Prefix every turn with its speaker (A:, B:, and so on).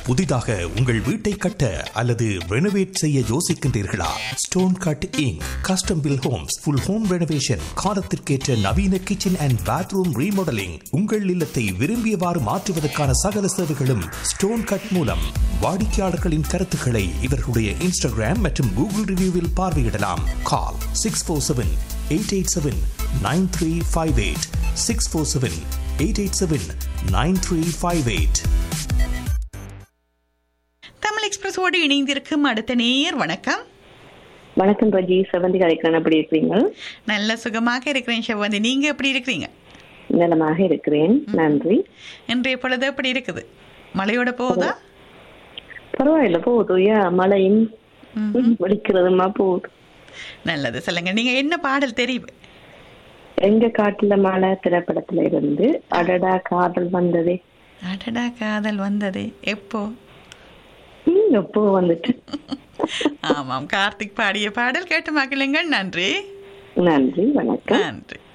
A: புதிதாக உங்கள் வீட்டை கட்ட அல்லது ரெனோவேட் செய்ய யோசிக்கின்றீர்களா stone cut inc custom built homes full home renovation காலத்திற்கேற்ற நவீன கிச்சன் அண்ட் பாத்ரூம் ரீமாடலிங் உங்கள் இல்லத்தை விரும்பியவாறு மாற்றுவதற்கான சகல சேவைகளும் ஸ்டோன் கட் மூலம் வாடிக்கையாளர்களின் கருத்துக்களை இவர்களுடைய இன்ஸ்டாகிராம் மற்றும் கூகுள் ரிவ்யூவில் பார்வையிடலாம் call six four seven eight eight seven nine three five eight six four seven eight eight seven nine three five eight
B: Tamil எக்ஸ்பிரஸோடு இணைந்திருக்கும் அடுத்த நேயர் வணக்கம்
C: வணக்கம் ரஜி செவந்தி கலைக்கிறேன் எப்படி இருக்கிறீங்க
B: நல்ல சுகமாக இருக்கிறேன் செவ்வந்தி நீங்க எப்படி இருக்கிறீங்க
C: நலமாக இருக்கிறேன் நன்றி
B: இன்றைய பொழுது எப்படி இருக்குது மழையோட போகுதா
C: பரவாயில்ல போகுது ஏ மழையும் வலிக்கிறதுமா போகுது
B: நல்லது சொல்லுங்க நீங்க என்ன பாடல் தெரியும்
C: எங்க காட்டுல மழை திரைப்படத்துல இருந்து அடடா காதல் வந்ததே
B: அடடா காதல் வந்ததே எப்போ
C: ம், எப்போ வந்துட்டு
B: ஆமாம் கார்த்திக் பாடிய பாடல் கேட்டு மகிழுங்கள் நன்றி
C: நன்றி வணக்கம்
B: நன்றி